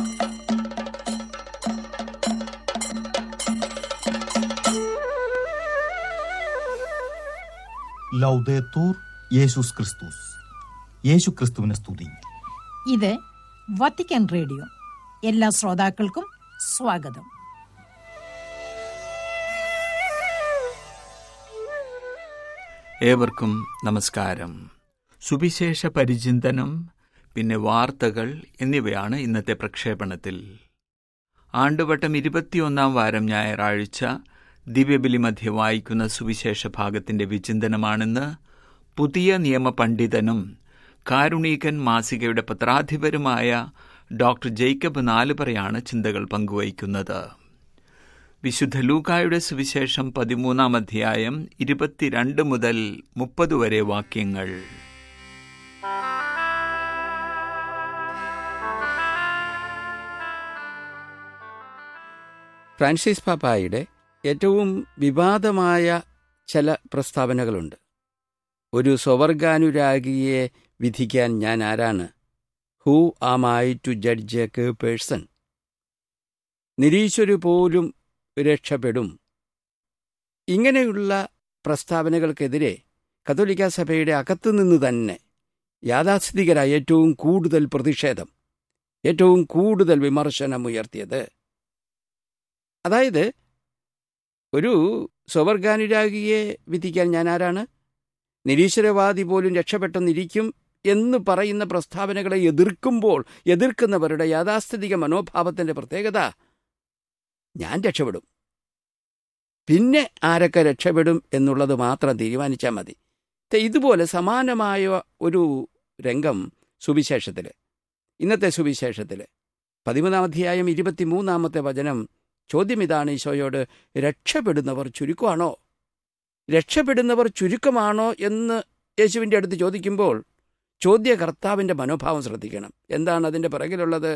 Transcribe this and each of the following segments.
ലൗദേത്തൂർ യേശുസ് ക്രിസ്തുസ് യേശു ക്രിസ്തുവിനെ സ്തുതി ഇത് വത്തിക്കാൻ റേഡിയോ എല്ലാ ശ്രോതാക്കൾക്കും സ്വാഗതം ഏവർക്കും നമസ്കാരം സുവിശേഷ പരിചിന്തനം പിന്നെ വാർത്തകൾ എന്നിവയാണ് ഇന്നത്തെ പ്രക്ഷേപണത്തിൽ ആണ്ടുവട്ടം ഇരുപത്തിയൊന്നാം വാരം ഞായറാഴ്ച ദിവ്യബലി മധ്യ വായിക്കുന്ന സുവിശേഷ ഭാഗത്തിന്റെ വിചിന്തനമാണെന്ന് പുതിയ നിയമ പണ്ഡിതനും കാരുണീകൻ മാസികയുടെ പത്രാധിപരുമായ ഡോക്ടർ ജേക്കബ് നാലുപറയാണ് ചിന്തകൾ പങ്കുവയ്ക്കുന്നത് വിശുദ്ധ ലൂക്കായുടെ സുവിശേഷം പതിമൂന്നാം അധ്യായം ഇരുപത്തിരണ്ട് മുതൽ മുപ്പത് വരെ വാക്യങ്ങൾ ഫ്രാൻസിസ് പാപ്പായുടെ ഏറ്റവും വിവാദമായ ചില പ്രസ്താവനകളുണ്ട് ഒരു സ്വവർഗാനുരാഗിയെ വിധിക്കാൻ ഞാൻ ആരാണ് who am I to judge a person നിരീശ്വരു പോലും രക്ഷപ്പെടും ഇങ്ങനെയുള്ള പ്രസ്താവനകൾക്കെതിരെ കത്തോലിക്ക സഭയുടെ അകത്തുനിന്ന് തന്നെ യാഥാസ്ഥിതികരായ ഏറ്റവും കൂടുതൽ പ്രതിഷേധം ഏറ്റവും കൂടുതൽ വിമർശനം ഉയർത്തിയത് അതായത് ഒരു സ്വവർഗാനുരാഗിയെ വിധിക്കാൻ ഞാൻ ആരാണ് നിരീശ്വരവാദി പോലും രക്ഷപ്പെട്ടെന്നിരിക്കും എന്ന് പറയുന്ന പ്രസ്താവനകളെ എതിർക്കുമ്പോൾ എതിർക്കുന്നവരുടെ യാഥാസ്ഥിതിക മനോഭാവത്തിന്റെ പ്രത്യേകത ഞാൻ രക്ഷപ്പെടും പിന്നെ ആരൊക്കെ രക്ഷപ്പെടും എന്നുള്ളത് മാത്രം തീരുമാനിച്ചാൽ മതി ദേ ഇതുപോലെ സമാനമായ ഒരു രംഗം സുവിശേഷത്തിൽ ഇന്നത്തെ സുവിശേഷത്തിൽ പതിമൂന്നാം അധ്യായം ഇരുപത്തിമൂന്നാമത്തെ വചനം ചോദ്യം ഇതാണ് ഈശോയോട് രക്ഷപ്പെടുന്നവർ ചുരുക്കമാണോ രക്ഷപ്പെടുന്നവർ ചുരുക്കമാണോ എന്ന് യേശുവിൻ്റെ അടുത്ത് ചോദിക്കുമ്പോൾ ചോദ്യകർത്താവിൻ്റെ മനോഭാവം ശ്രദ്ധിക്കണം എന്താണ് അതിൻ്റെ പിറകിലുള്ളത്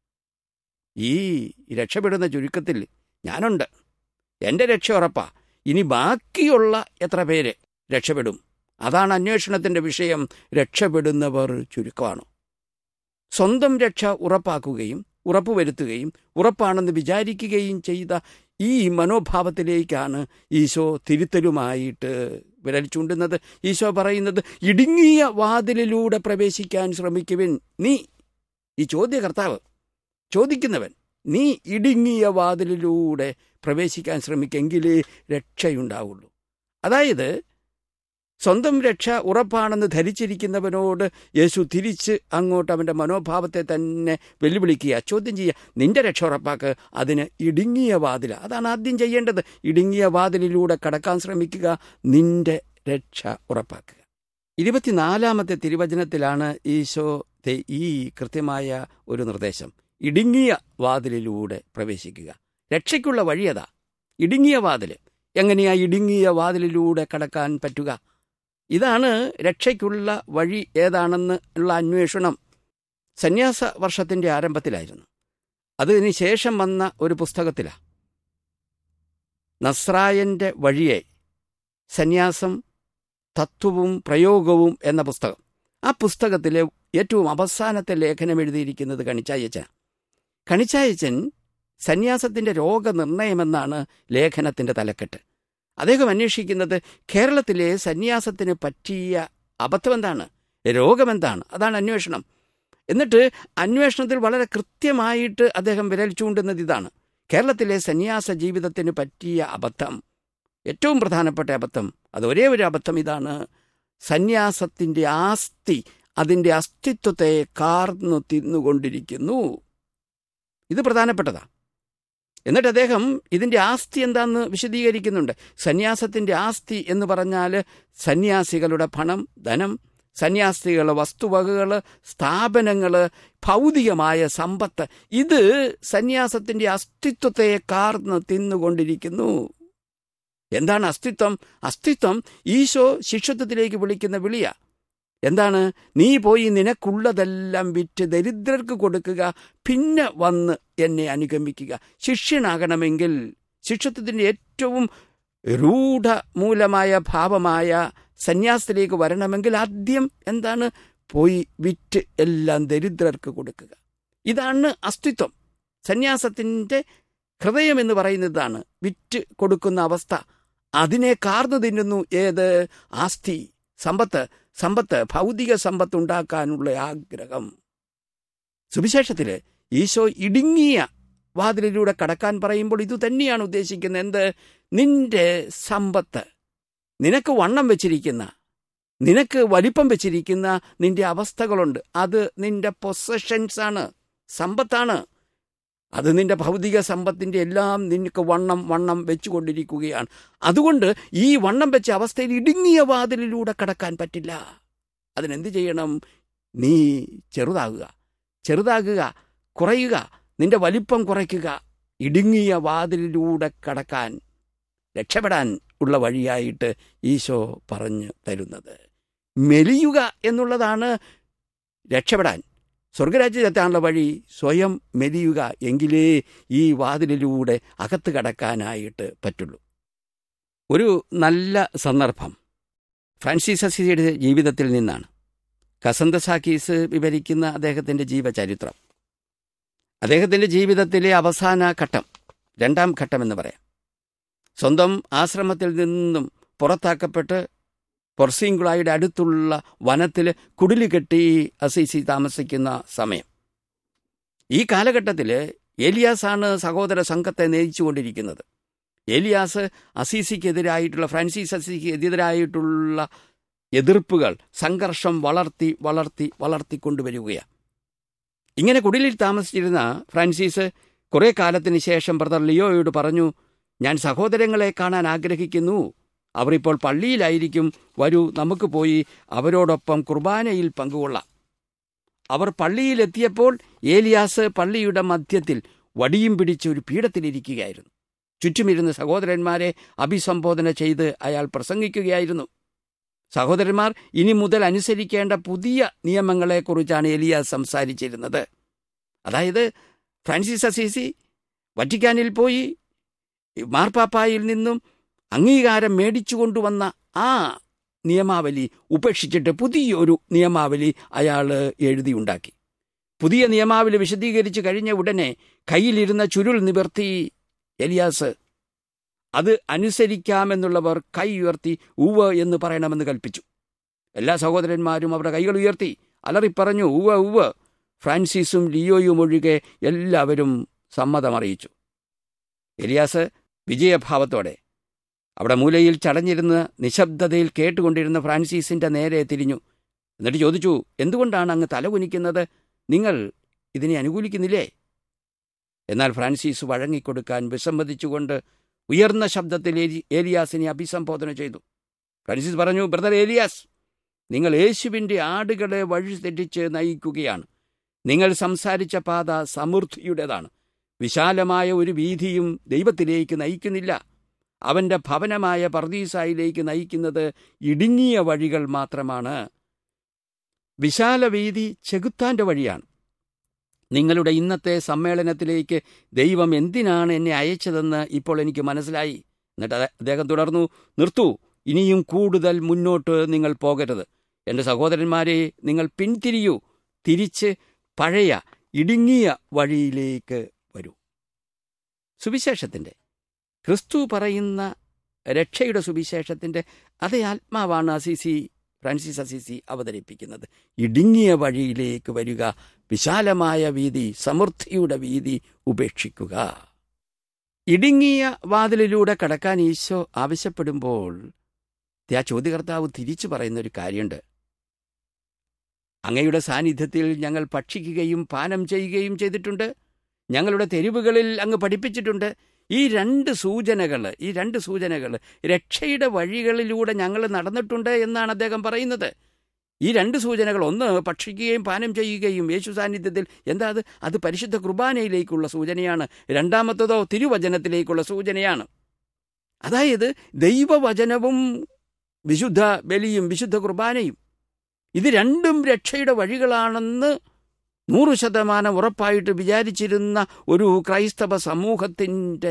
ഈ രക്ഷപ്പെടുന്ന ചുരുക്കത്തിൽ ഞാനുണ്ട് എൻ്റെ രക്ഷ ഉറപ്പാ ഇനി ബാക്കിയുള്ള എത്ര പേര് രക്ഷപ്പെടും അതാണ് അന്വേഷണത്തിൻ്റെ വിഷയം രക്ഷപ്പെടുന്നവർ ചുരുക്കമാണോ സ്വന്തം രക്ഷ ഉറപ്പാക്കുകയും ഉറപ്പുവരുത്തുകയും ഉറപ്പാണെന്ന് വിചാരിക്കുകയും ചെയ്ത ഈ മനോഭാവത്തിലേക്കാണ് ഈശോ തിരുത്തലുമായിട്ട് വിരൽ ചൂണ്ടുന്നത് ഈശോ പറയുന്നത് ഇടുങ്ങിയ വാതിലിലൂടെ പ്രവേശിക്കാൻ ശ്രമിക്കുവിൻ നീ ഈ ചോദ്യകർത്താവ് ചോദിക്കുന്നവൻ നീ ഇടുങ്ങിയ വാതിലിലൂടെ പ്രവേശിക്കാൻ ശ്രമിക്കെങ്കിലേ രക്ഷയുണ്ടാവുള്ളൂ അതായത് സ്വന്തം രക്ഷ ഉറപ്പാണെന്ന് ധരിച്ചിരിക്കുന്നവനോട് യേശു തിരിച്ച് അങ്ങോട്ട് അവൻ്റെ മനോഭാവത്തെ തന്നെ വെല്ലുവിളിക്കുക ചോദ്യം ചെയ്യുക നിന്റെ രക്ഷ ഉറപ്പാക്ക് അതിന് ഇടുങ്ങിയ വാതിൽ അതാണ് ആദ്യം ചെയ്യേണ്ടത് ഇടുങ്ങിയ വാതിലിലൂടെ കടക്കാൻ ശ്രമിക്കുക നിന്റെ രക്ഷ ഉറപ്പാക്കുക ഇരുപത്തിനാലാമത്തെ തിരുവചനത്തിലാണ് ഈശോ ഈ കൃത്യമായ ഒരു നിർദ്ദേശം ഇടുങ്ങിയ വാതിലിലൂടെ പ്രവേശിക്കുക രക്ഷയ്ക്കുള്ള വഴിയതാ ഇടുങ്ങിയ വാതിൽ എങ്ങനെയാ ഇടുങ്ങിയ വാതിലിലൂടെ കടക്കാൻ പറ്റുക ഇതാണ് രക്ഷയ്ക്കുള്ള വഴി ഏതാണെന്ന് ഉള്ള അന്വേഷണം സന്യാസ വർഷത്തിൻ്റെ ആരംഭത്തിലായിരുന്നു അതിന് ശേഷം വന്ന ഒരു പുസ്തകത്തിലാണ് നസ്രായൻ്റെ വഴിയെ സന്യാസം തത്വവും പ്രയോഗവും എന്ന പുസ്തകം ആ പുസ്തകത്തിലെ ഏറ്റവും അവസാനത്തെ ലേഖനം എഴുതിയിരിക്കുന്നത് കണിച്ചായച്ചൻ കണിച്ചായച്ചൻ സന്യാസത്തിൻ്റെ രോഗനിർണയമെന്നാണ് ലേഖനത്തിൻ്റെ തലക്കെട്ട് അദ്ദേഹം അന്വേഷിക്കുന്നത് കേരളത്തിലെ സന്യാസത്തിന് പറ്റിയ അബദ്ധം എന്താണ് രോഗമെന്താണ് അതാണ് അന്വേഷണം എന്നിട്ട് അന്വേഷണത്തിൽ വളരെ കൃത്യമായിട്ട് അദ്ദേഹം വിരൽ ചൂണ്ടുന്നത് ഇതാണ് കേരളത്തിലെ സന്യാസ ജീവിതത്തിന് പറ്റിയ അബദ്ധം ഏറ്റവും പ്രധാനപ്പെട്ട അബദ്ധം അത് ഒരേ ഒരു അബദ്ധം ഇതാണ് സന്യാസത്തിൻ്റെ ആസ്തി അതിൻ്റെ അസ്തിത്വത്തെ കാർന്നു തിന്നുകൊണ്ടിരിക്കുന്നു ഇത് പ്രധാനപ്പെട്ടതാണ് എന്നിട്ട് അദ്ദേഹം ഇതിൻ്റെ ആസ്തി എന്താണെന്ന് വിശദീകരിക്കുന്നുണ്ട് സന്യാസത്തിൻ്റെ ആസ്തി എന്ന് പറഞ്ഞാൽ സന്യാസികളുടെ പണം ധനം സന്യാസികളുടെ വസ്തുവകകൾ സ്ഥാപനങ്ങൾ ഭൗതികമായ സമ്പത്ത് ഇത് സന്യാസത്തിൻ്റെ അസ്തിത്വത്തെ കാർന്ന് തിന്നുകൊണ്ടിരിക്കുന്നു എന്താണ് അസ്തിത്വം അസ്തിത്വം ഈശോ ശിഷ്യത്വത്തിലേക്ക് വിളിക്കുന്ന വിളിയ എന്താണ് നീ പോയി നിനക്കുള്ളതെല്ലാം വിറ്റ് ദരിദ്രർക്ക് കൊടുക്കുക പിന്നെ വന്ന് എന്നെ അനുഗമിക്കുക ശിഷ്യനാകണമെങ്കിൽ ശിഷ്യത്വത്തിൻ്റെ ഏറ്റവും രൂഢമൂലമായ ഭാവമായ സന്യാസത്തിലേക്ക് വരണമെങ്കിൽ ആദ്യം എന്താണ് പോയി വിറ്റ് എല്ലാം ദരിദ്രർക്ക് കൊടുക്കുക ഇതാണ് അസ്തിത്വം സന്യാസത്തിൻ്റെ ഹൃദയം എന്ന് പറയുന്നതാണ് വിറ്റ് കൊടുക്കുന്ന അവസ്ഥ അതിനെ കാർന്നു തിന്നുന്നു ഏത് ആസ്തി സമ്പത്ത് സമ്പത്ത് ഭൗതിക സമ്പത്ത് ഉണ്ടാക്കാനുള്ള ആഗ്രഹം സുവിശേഷത്തില് ഈശോ ഇടുങ്ങിയ വാതിലിലൂടെ കടക്കാൻ പറയുമ്പോൾ ഇത് തന്നെയാണ് ഉദ്ദേശിക്കുന്നത് എന്ത് നിന്റെ സമ്പത്ത് നിനക്ക് വണ്ണം വെച്ചിരിക്കുന്ന നിനക്ക് വലിപ്പം വെച്ചിരിക്കുന്ന നിന്റെ അവസ്ഥകളുണ്ട് അത് നിന്റെ പൊസഷൻസ് ആണ് സമ്പത്താണ് അത് നിന്റെ ഭൗതിക സമ്പത്തിന്റെ എല്ലാം നിനക്ക് വണ്ണം വണ്ണം വെച്ചുകൊണ്ടിരിക്കുകയാണ് അതുകൊണ്ട് ഈ വണ്ണം വെച്ച അവസ്ഥയിൽ ഇടുങ്ങിയ വാതിലിലൂടെ കടക്കാൻ പറ്റില്ല അതിനെന്ത് ചെയ്യണം നീ ചെറുതാകുക ചെറുതാകുക കുറയുക നിന്റെ വലിപ്പം കുറയ്ക്കുക ഇടുങ്ങിയ വാതിലിലൂടെ കടക്കാൻ രക്ഷപ്പെടാൻ ഉള്ള വഴിയായിട്ട് ഈശോ പറഞ്ഞു തരുന്നത് മെലിയുക എന്നുള്ളതാണ് രക്ഷപ്പെടാൻ സ്വർഗരാജ്യത്തെത്താനുള്ള വഴി സ്വയം മെലിയുക എങ്കിലേ ഈ വാതിലിലൂടെ അകത്ത് കടക്കാനായിട്ട് പറ്റുള്ളൂ ഒരു നല്ല സന്ദർഭം ഫ്രാൻസിസ് അസിസിയുടെ ജീവിതത്തിൽ നിന്നാണ് കസന്ത സാക്കീസ് വിവരിക്കുന്ന അദ്ദേഹത്തിൻ്റെ ജീവചരിത്രം അദ്ദേഹത്തിൻ്റെ ജീവിതത്തിലെ അവസാന ഘട്ടം രണ്ടാം ഘട്ടം എന്ന് പറയാം സ്വന്തം ആശ്രമത്തിൽ നിന്നും പുറത്താക്കപ്പെട്ട് പൊർസീങ്കുളായുടെ അടുത്തുള്ള വനത്തിൽ കുടില് കെട്ടി അസീസി താമസിക്കുന്ന സമയം ഈ കാലഘട്ടത്തിൽ ഏലിയാസാണ് സഹോദര സംഘത്തെ നയിച്ചുകൊണ്ടിരിക്കുന്നത് ഏലിയാസ് അസീസിക്കെതിരായിട്ടുള്ള ഫ്രാൻസിസ് അസീസിക്ക് എതിരായിട്ടുള്ള എതിർപ്പുകൾ സംഘർഷം വളർത്തി വളർത്തി വളർത്തിക്കൊണ്ടുവരികയാണ് ഇങ്ങനെ കുടിലിൽ താമസിച്ചിരുന്ന ഫ്രാൻസിസ് കുറെ കാലത്തിന് ശേഷം ബ്രദർ ലിയോയോട് പറഞ്ഞു ഞാൻ സഹോദരങ്ങളെ കാണാൻ ആഗ്രഹിക്കുന്നു അവർ ഇപ്പോൾ പള്ളിയിലായിരിക്കും വരൂ നമുക്ക് പോയി അവരോടൊപ്പം കുർബാനയിൽ പങ്കുകൊള്ളാം അവർ പള്ളിയിലെത്തിയപ്പോൾ ഏലിയാസ് പള്ളിയുടെ മധ്യത്തിൽ വടിയും പിടിച്ച് ഒരു പീഠത്തിലിരിക്കുകയായിരുന്നു ചുറ്റുമിരുന്ന് സഹോദരന്മാരെ അഭിസംബോധന ചെയ്ത് അയാൾ പ്രസംഗിക്കുകയായിരുന്നു സഹോദരന്മാർ ഇനി മുതൽ അനുസരിക്കേണ്ട പുതിയ നിയമങ്ങളെക്കുറിച്ചാണ് എലിയാസ് സംസാരിച്ചിരുന്നത് അതായത് ഫ്രാൻസിസ് അസീസി വറ്റിക്കാനിൽ പോയി മാർപ്പാപ്പായിൽ നിന്നും അംഗീകാരം മേടിച്ചു കൊണ്ടുവന്ന ആ നിയമാവലി ഉപേക്ഷിച്ചിട്ട് പുതിയൊരു നിയമാവലി അയാൾ എഴുതിയുണ്ടാക്കി പുതിയ നിയമാവലി വിശദീകരിച്ചു കഴിഞ്ഞ ഉടനെ കയ്യിലിരുന്ന ചുരുൾ നിവർത്തി എലിയാസ് അത് അനുസരിക്കാമെന്നുള്ളവർ കൈ ഉയർത്തി ഉവ്വ് എന്ന് പറയണമെന്ന് കൽപ്പിച്ചു എല്ലാ സഹോദരന്മാരും അവരുടെ കൈകൾ ഉയർത്തി അലറിപ്പറഞ്ഞു ഉവ്വ് ഉവ്വ് ഫ്രാൻസിസും ലിയോയും ഒഴികെ എല്ലാവരും സമ്മതമറിയിച്ചു എലിയാസ് വിജയഭാവത്തോടെ അവിടെ മൂലയിൽ ചടഞ്ഞിരുന്ന് നിശബ്ദതയിൽ കേട്ടുകൊണ്ടിരുന്ന ഫ്രാൻസിസിന്റെ നേരെ തിരിഞ്ഞു എന്നിട്ട് ചോദിച്ചു എന്തുകൊണ്ടാണ് അങ്ങ് തല കുനിക്കുന്നത് നിങ്ങൾ ഇതിനെ അനുകൂലിക്കുന്നില്ലേ എന്നാൽ ഫ്രാൻസിസ് വഴങ്ങിക്കൊടുക്കാൻ വിസമ്മതിച്ചുകൊണ്ട് ഉയർന്ന ശബ്ദത്തിൽ ഏലി- ഏലിയാസിനെ അഭിസംബോധന ചെയ്തു ഫ്രാൻസിസ് പറഞ്ഞു ബ്രദർ ഏലിയാസ് നിങ്ങൾ യേശുവിൻ്റെ ആടുകളെ വഴി തെറ്റിച്ച് നയിക്കുകയാണ് നിങ്ങൾ സംസാരിച്ച പാത സമൃദ്ധിയുടേതാണ് വിശാലമായ ഒരു വീതിയും ദൈവത്തിലേക്ക് നയിക്കുന്നില്ല അവന്റെ ഭവനമായ പർദീസായിലേക്ക് നയിക്കുന്നത് ഇടുങ്ങിയ വഴികൾ മാത്രമാണ് വിശാല വീതി ചെകുത്താന്റെ വഴിയാണ് നിങ്ങളുടെ ഇന്നത്തെ സമ്മേളനത്തിലേക്ക് ദൈവം എന്തിനാണ് എന്നെ അയച്ചതെന്ന് ഇപ്പോൾ എനിക്ക് മനസ്സിലായി എന്നിട്ട് അതെ- അദ്ദേഹം തുടർന്നു നിർത്തൂ ഇനിയും കൂടുതൽ മുന്നോട്ട് നിങ്ങൾ പോകരുത് എൻ്റെ സഹോദരന്മാരെ നിങ്ങൾ പിന്തിരിയൂ തിരിച്ച് പഴയ ഇടുങ്ങിയ വഴിയിലേക്ക് വരൂ സുവിശേഷത്തിൻ്റെ ക്രിസ്തു പറയുന്ന രക്ഷയുടെ സുവിശേഷത്തിൻ്റെ അതേ ആത്മാവാണ് അസീസി ഫ്രാൻസിസ് അസീസി അവതരിപ്പിക്കുന്നത് ഇടുങ്ങിയ വഴിയിലേക്ക് വരിക വിശാലമായ വീതി സമൃദ്ധിയുടെ വീതി ഉപേക്ഷിക്കുക ഇടുങ്ങിയ വാതിലിലൂടെ കടക്കാൻ ഈശോ ആവശ്യപ്പെടുമ്പോൾ ആ ചോദ്യകർത്താവ് തിരിച്ചു പറയുന്ന ഒരു കാര്യമുണ്ട് അങ്ങയുടെ സാന്നിധ്യത്തിൽ ഞങ്ങൾ ഭക്ഷിക്കുകയും പാനം ചെയ്യുകയും ചെയ്തിട്ടുണ്ട് ഞങ്ങളുടെ തെരുവുകളിൽ അങ്ങ് പഠിപ്പിച്ചിട്ടുണ്ട് ഈ രണ്ട് സൂചനകൾ ഈ രണ്ട് സൂചനകൾ രക്ഷയുടെ വഴികളിലൂടെ ഞങ്ങൾ നടന്നിട്ടുണ്ട് എന്നാണ് അദ്ദേഹം പറയുന്നത് ഈ രണ്ട് സൂചനകൾ ഒന്ന് ഭക്ഷിക്കുകയും പാനം ചെയ്യുകയും യേശു സാന്നിധ്യത്തിൽ എന്താ അത് അത് പരിശുദ്ധ കുർബാനയിലേക്കുള്ള സൂചനയാണ് രണ്ടാമത്തതോ തിരുവചനത്തിലേക്കുള്ള സൂചനയാണ് അതായത് ദൈവവചനവും വിശുദ്ധ ബലിയും വിശുദ്ധ കുർബാനയും ഇത് രണ്ടും രക്ഷയുടെ വഴികളാണെന്ന് നൂറ് ശതമാനം ഉറപ്പായിട്ട് വിചാരിച്ചിരുന്ന ഒരു ക്രൈസ്തവ സമൂഹത്തിൻ്റെ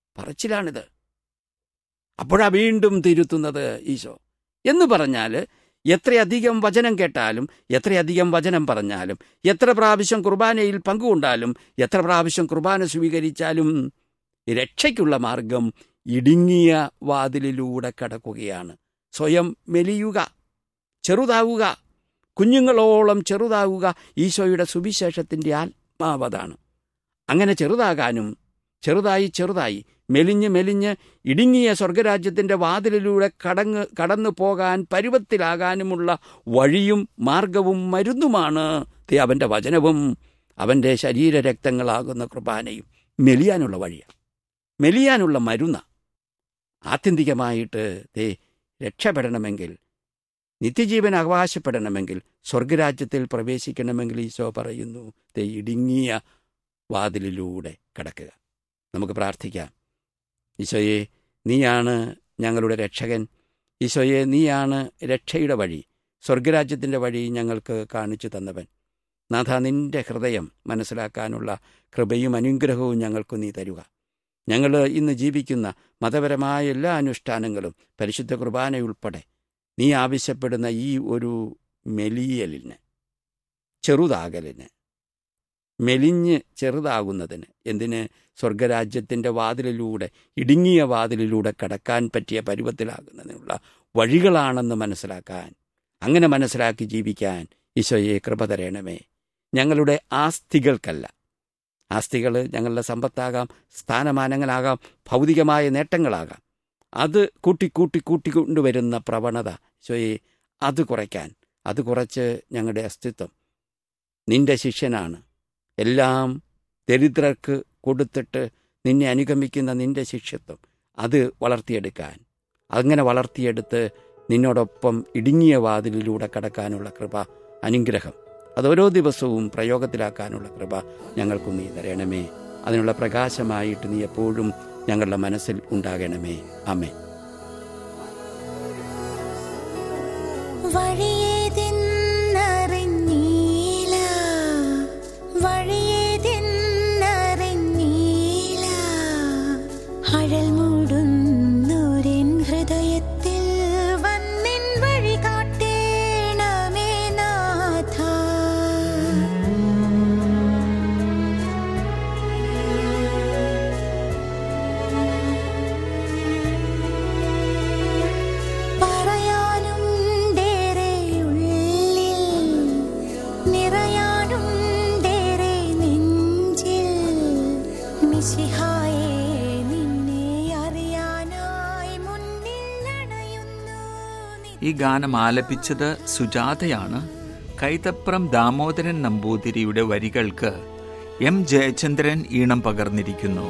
പറച്ചിലാണിത് അപ്പോഴാ വീണ്ടും തിരുത്തുന്നത് ഈശോ എന്ന് പറഞ്ഞാൽ എത്രയധികം വചനം കേട്ടാലും എത്രയധികം വചനം പറഞ്ഞാലും എത്ര പ്രാവശ്യം കുർബാനയിൽ പങ്കുകൊണ്ടാലും എത്ര പ്രാവശ്യം കുർബാന സ്വീകരിച്ചാലും രക്ഷയ്ക്കുള്ള മാർഗം ഇടുങ്ങിയ വാതിലിലൂടെ കടക്കുകയാണ് സ്വയം മെലിയുക ചെറുതാവുക കുഞ്ഞുങ്ങളോളം ചെറുതാവുക ഈശോയുടെ സുവിശേഷത്തിൻ്റെ ആത്മാവതാണ് അങ്ങനെ ചെറുതാകാനും ചെറുതായി ചെറുതായി മെലിഞ്ഞ് മെലിഞ്ഞ് ഇടുങ്ങിയ സ്വർഗരാജ്യത്തിൻ്റെ വാതിലിലൂടെ കടങ്ങ് കടന്നു പോകാൻ പരുവത്തിലാകാനുമുള്ള വഴിയും മാർഗവും മരുന്നുമാണ് ദേ അവൻ്റെ വചനവും അവൻ്റെ ശരീരരക്തങ്ങളാകുന്ന കുർബാനയും മെലിയാനുള്ള വഴിയാണ് മെലിയാനുള്ള മരുന്ന ആത്യന്തികമായിട്ട് ദേ രക്ഷപ്പെടണമെങ്കിൽ നിത്യജീവൻ അവകാശപ്പെടണമെങ്കിൽ സ്വർഗരാജ്യത്തിൽ പ്രവേശിക്കണമെങ്കിൽ ഈശോ പറയുന്നു ദേ ഇടുങ്ങിയ വാതിലിലൂടെ കടക്കുക നമുക്ക് പ്രാർത്ഥിക്കാം ഈശോയെ നീയാണ് ഞങ്ങളുടെ രക്ഷകൻ ഈശോയെ നീയാണ് രക്ഷയുടെ വഴി സ്വർഗരാജ്യത്തിൻ്റെ വഴി ഞങ്ങൾക്ക് കാണിച്ചു തന്നവൻ നാഥ നിന്റെ ഹൃദയം മനസ്സിലാക്കാനുള്ള കൃപയും അനുഗ്രഹവും ഞങ്ങൾക്ക് നീ തരുക ഞങ്ങൾ ഇന്ന് ജീവിക്കുന്ന മതപരമായ എല്ലാ അനുഷ്ഠാനങ്ങളും പരിശുദ്ധ കുർബാനയുൾപ്പെടെ നീ ആവശ്യപ്പെടുന്ന ഈ ഒരു മെലിയലിന് ചെറുതാകലിന് മെലിഞ്ഞ് ചെറുതാകുന്നതിന് എന്തിന് സ്വർഗരാജ്യത്തിൻ്റെ വാതിലിലൂടെ ഇടുങ്ങിയ വാതിലിലൂടെ കടക്കാൻ പറ്റിയ പരുവത്തിലാകുന്നതിനുള്ള വഴികളാണെന്ന് മനസ്സിലാക്കാൻ അങ്ങനെ മനസ്സിലാക്കി ജീവിക്കാൻ ഈശോയെ കൃപ തരണമേ ഞങ്ങളുടെ ആസ്തികൾക്കല്ല ആസ്തികൾ ഞങ്ങളുടെ സമ്പത്താകാം സ്ഥാനമാനങ്ങളാകാം ഭൗതികമായ നേട്ടങ്ങളാകാം അത് കൂട്ടി കൂട്ടി കൂട്ടി കൊണ്ടുവരുന്ന പ്രവണത ഈശോയെ അത് കുറയ്ക്കാൻ അത് കുറച്ച് ഞങ്ങളുടെ അസ്തിത്വം നിന്റെ ശിഷ്യനാണ് എല്ലാം ദരിദ്രർക്ക് കൊടുത്തിട്ട് നിന്നെ അനുഗമിക്കുന്ന നിന്റെ ശിഷ്യത്വം അത് വളർത്തിയെടുക്കാൻ അങ്ങനെ വളർത്തിയെടുത്ത് നിന്നോടൊപ്പം ഇടുങ്ങിയ വാതിലിലൂടെ കടക്കാനുള്ള കൃപ അനുഗ്രഹം അത് ഓരോ ദിവസവും പ്രയോഗത്തിലാക്കാനുള്ള കൃപ ഞങ്ങൾക്കും നീ തരണമേ അതിനുള്ള പ്രകാശമായിട്ട് നീ എപ്പോഴും ഞങ്ങളുടെ മനസ്സിൽ ഉണ്ടാകണമേ അമ്മേ വഴിയേതെന്നറിഞ്ഞീല വഴിയേതെന്നറിഞ്ഞീല അഴൽ മൂടുന്നൊരെൻ ഹൃദയത്തിൽ വന്നിൻ വഴി കാട്ടേണമേ നാഥ പറയാനുണ്ടേറെ ഉള്ളിൽ നിറയാനുണ്ടേറെ നെഞ്ചിൽ മിശിഹായേ നിന്നെ അറിയാനായി മുന്നിൽ അണയുന്നു ഈ ഗാനം ആലപിച്ചത് സുജാതയാണ് കൈതപ്രം ദാമോദരൻ നമ്പൂതിരിയുടെ വരികൾക്ക് എം ജയചന്ദ്രൻ ഈണം പകർന്നിരിക്കുന്നു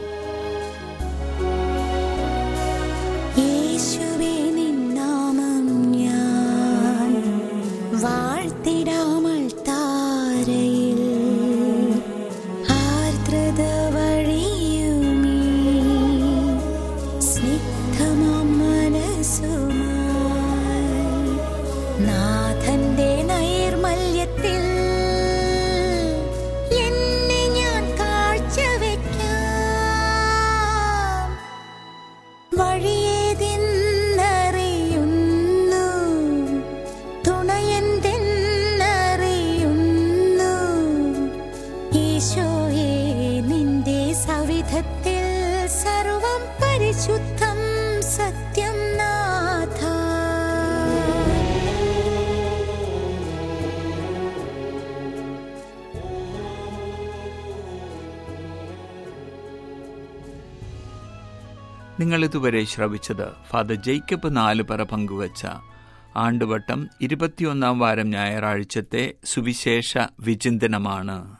യേശുവേ നിന്നാമം ഞാൻ വാഴ്ത്തിടാമൾ താരയിൽ ആർദ്രത വഴിയുമീ സ്നിഗ്ധമാം മനസ്സുമായി നാഥന്റെ നൈർമല്യത്തിൽ എന്നെ ഞാൻ കാഴ്ചവെക്കാം വഴിയേതെന്നറിയുന്നു തുണയെന്തെന്നറിയുന്നു ഈശോയെ നിന്റെ സവിധത്തിൽ സർവം പരിശുദ്ധം സത്യം നാഥ നിങ്ങൾ ഇതുവരെ ശ്രവിച്ചത് ഫാദർ ജേക്കബ് നാലുപറ പങ്കുവച്ച ആണ്ടുവട്ടം ഇരുപത്തിയൊന്നാം വാരം ഞായറാഴ്ചത്തെ സുവിശേഷ വിചിന്തനമാണ്